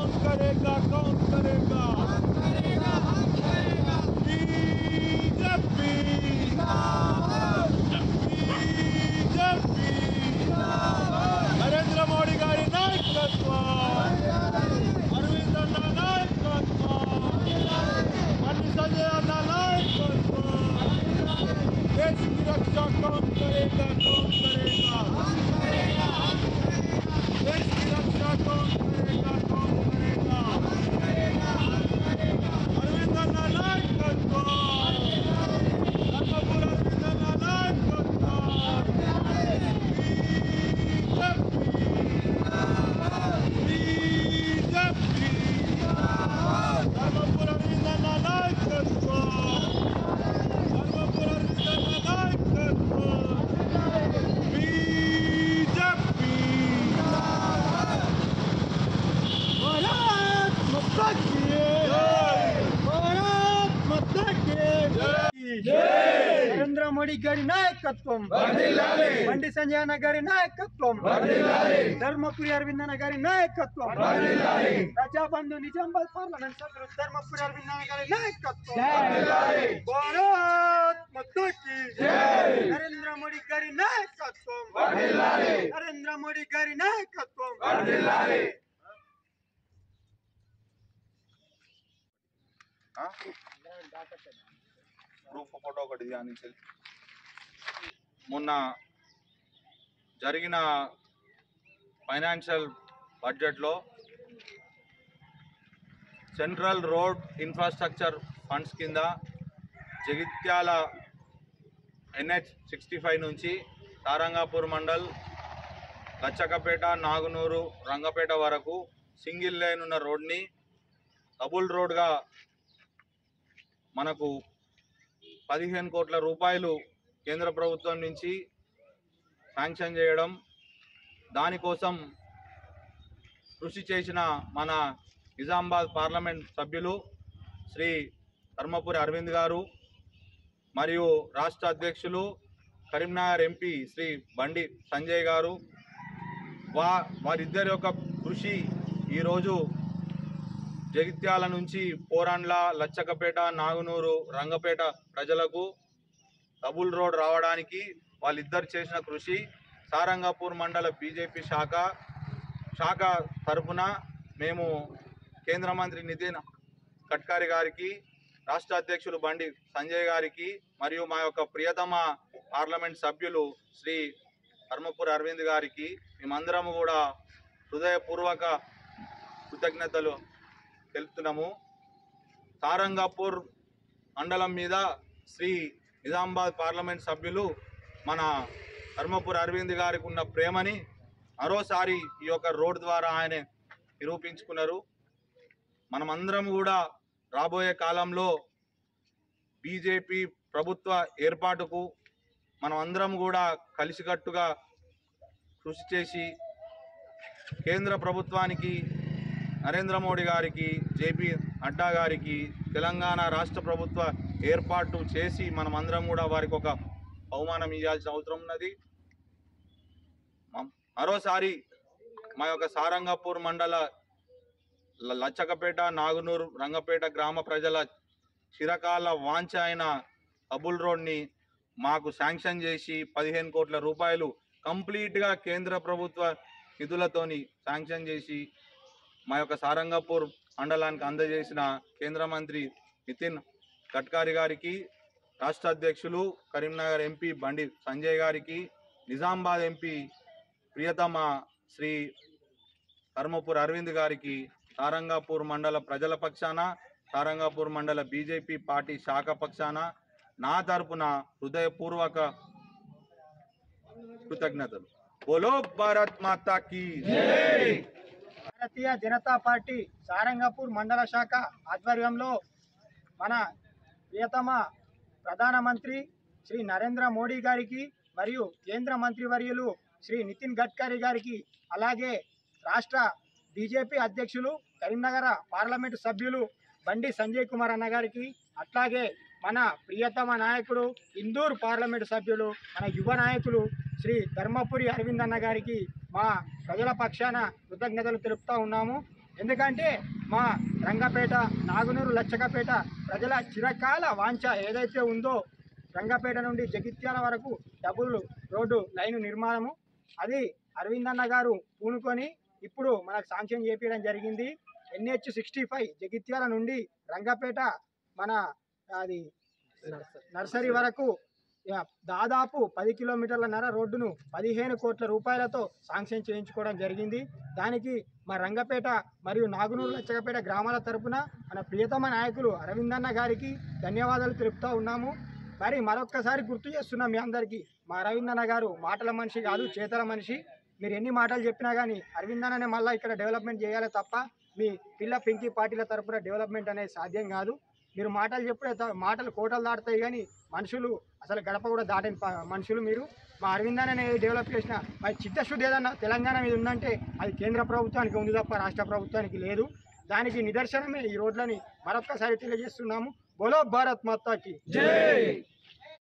कौन करेगा कौन करेगा बीजेपी बीजेपी నరేంద్ర మోడీ గారి నాయకత్వం అరవింద్ అన్న నాయకత్వం బండి సంజయ్ అన్న నాయకత్వం देश की रक्षा कौन करेगा कौन करेगा देश की रक्षा कौन करेगा कौन करेगा अरविंद अन्ना नायकत्व धर्मपुर अरविंद अन्ना नायकत्व बीजेपी धर्मपुर अरविंद अन्ना नायकत्व धर्मपुर अरविंद अन्ना नायकत्व बीजेपी भारत माता की भारत माता की నరేంద్ర మోడీ గారి నాయకత్వం బండి సంజయ్ అన్న గారి నాయకత్వం ధర్మపురి అరవిందన్న గారి నాయకత్వం ప్రజాబంధు నిజామాబాద్ పార్లమెంట్ సభ్యులు ధర్మపురి అరవిందన్న గారి నాయకత్వం భారత్ మాతా కీ నరేంద్ర మోడీ గారి నాయకత్వం నరేంద్ర మోడీ గారి నాయకత్వం గ్రూప్ ఫోటో ఒకటి ధ్యానించి మొన్న జరిగిన ఫైనాన్షియల్ బడ్జెట్లో సెంట్రల్ రోడ్ ఇన్ఫ్రాస్ట్రక్చర్ ఫండ్స్ కింద జగిత్యాల ఎన్హెచ్ సిక్స్టీ ఫైవ్ నుంచి తారంగాపూర్ మండల్ లచ్చకపేట నాగునూరు రంగపేట వరకు సింగిల్ లైన్ ఉన్న రోడ్ని డబుల్ రోడ్గా మనకు పదిహేను కోట్ల రూపాయలు కేంద్ర ప్రభుత్వం నుంచి శాంక్షన్ చేయడం దానికోసం కృషి చేసిన మన నిజామాబాద్ పార్లమెంట్ సభ్యులు శ్రీ ధర్మపురి అరవింద్ గారు మరియు రాష్ట్ర అధ్యక్షులు కరీంనగర్ ఎంపీ శ్రీ బండి సంజయ్ గారు వా వారిద్దరి యొక్క కృషి ఈరోజు జగిత్యాల నుంచి పోరాండ్ల లచ్చకపేట నాగునూరు రంగపేట ప్రజలకు డబుల్ రోడ్ రావడానికి వాళ్ళిద్దరు చేసిన కృషి సారంగాపూర్ మండల బీజేపీ శాఖ శాఖ తరఫున మేము కేంద్ర మంత్రి నితిన్ గడ్కరీ గారికి రాష్ట్ర అధ్యక్షులు బండి సంజయ్ గారికి మరియు మా యొక్క ప్రియతమ పార్లమెంట్ సభ్యులు శ్రీ ధర్మపురి అరవింద్ గారికి మేమందరము కూడా హృదయపూర్వక కృతజ్ఞతలు తెలుపుతున్నాము తారంగాపూర్ మండలం మీద శ్రీ నిజామాబాద్ పార్లమెంట్ సభ్యులు మన ధర్మపురి అరవింద్ గారికి ఉన్న ప్రేమని మరోసారి ఈ యొక్క రోడ్ ద్వారా ఆయన నిరూపించుకున్నారు మనమందరం కూడా రాబోయే కాలంలో బీజేపీ ప్రభుత్వ ఏర్పాటుకు మనం అందరం కూడా కలిసికట్టుగా కృషి చేసి కేంద్ర ప్రభుత్వానికి నరేంద్ర మోడీ గారికి జేపీ నడ్డా గారికి తెలంగాణ రాష్ట్ర ప్రభుత్వ ఏర్పాటు చేసి మనం అందరం కూడా వారికి ఒక బహుమానం ఇవ్వాల్సిన అవసరం ఉన్నది మ- మరోసారి మా యొక్క సారంగపూర్ మండల ల- లచ్చకపేట నాగునూరు రంగపేట గ్రామ ప్రజల చిరకాల వాంఛ అయిన అబుల్ రోడ్ని మాకు శాంక్షన్ చేసి పదిహేను కోట్ల రూపాయలు కంప్లీట్గా కేంద్ర ప్రభుత్వ నిధులతోని శాంక్షన్ చేసి మా యొక్క సారంగపూర్ మండలానికి అందజేసిన కేంద్ర మంత్రి నితిన్ గడ్కరీ గారికి రాష్ట్ర అధ్యక్షులు కరీంనగర్ ఎంపీ బండి సంజయ్ గారికి నిజామాబాద్ ఎంపీ ప్రియతమ శ్రీ ధర్మపూర్ అరవింద్ గారికి సారంగాపూర్ మండల ప్రజల పక్షాన సారంగాపూర్ మండల బీజేపీ పార్టీ శాఖ పక్షాన నా తరపున హృదయపూర్వక కృతజ్ఞతలు బోలో భారత్ మాతా కీ భారతీయ జనతా పార్టీ సారంగపూర్ మండల శాఖ ఆధ్వర్యంలో మన ప్రియతమ ప్రధానమంత్రి శ్రీ నరేంద్ర మోడీ గారికి మరియు కేంద్ర మంత్రివర్యులు శ్రీ నితిన్ గడ్కరీ గారికి అలాగే రాష్ట్ర బీజేపీ అధ్యక్షులు కరీంనగర్ పార్లమెంటు సభ్యులు బండి సంజయ్ కుమార్ అన్న గారికి అట్లాగే మన ప్రియతమ నాయకుడు ఇందూర్ పార్లమెంటు సభ్యులు మన యువ నాయకులు శ్రీ ధర్మపురి అరవింద్ అన్న గారికి మా ప్రజల పక్షాన కృతజ్ఞతలు తెలుపుతా ఉన్నాము ఎందుకంటే మా రంగపేట నాగునూరు లచ్చకపేట ప్రజల చిరకాల వాంఛ ఏదైతే ఉందో రంగపేట నుండి జగిత్యాల వరకు డబుల్ రోడ్డు లైను నిర్మాణము అది అరవింద్ అన్న గారు పూనుకొని ఇప్పుడు మనకు శాంక్షన్ చేపించడం జరిగింది ఎన్హెచ్ సిక్స్టీ ఫైవ్ జగిత్యాల నుండి రంగపేట మన అది నర్సరీ వరకు యా, దాదాపు పది కిలోమీటర్ల నర రోడ్డును పదిహేను కోట్ల రూపాయలతో శాంక్షన్ చేయించుకోవడం జరిగింది దానికి మా రంగపేట మరియు నాగునూరు లచ్చకపేట గ్రామాల తరపున మన ప్రియతమ నాయకులు అరవిందన్న గారికి ధన్యవాదాలు తెలుపుతూ ఉన్నాము మరి మరొక్కసారి గుర్తు చేస్తున్నాం మీ అందరికీ మా అరవిందన్న గారు మాటల మనిషి కాదు చేతల మనిషి మీరు ఎన్ని మాటలు చెప్పినా కానీ అరవిందన్ననే మళ్ళీ ఇక్కడ డెవలప్మెంట్ చేయాలి తప్ప మీ పిల్ల పింకి పార్టీల తరపున డెవలప్మెంట్ అనేది సాధ్యం కాదు మీరు మాటలు చెప్పుడే త- మాటలు కోటలు దాటుతాయి కానీ మనుషులు అసలు గడప కూడా దాటని ప- మనుషులు మీరు మా అరవిందనే డెవలప్ చేసిన మరి చిత్తశుద్ధి ఏదన్నా తెలంగాణ మీద ఉందంటే అది కేంద్ర ప్రభుత్వానికి ఉంది తప్ప రాష్ట్ర ప్రభుత్వానికి లేదు దానికి నిదర్శనమే ఈ రోడ్లని మరొక్కసారి తెలియజేస్తున్నాము బోలో భారత్ మాతాకి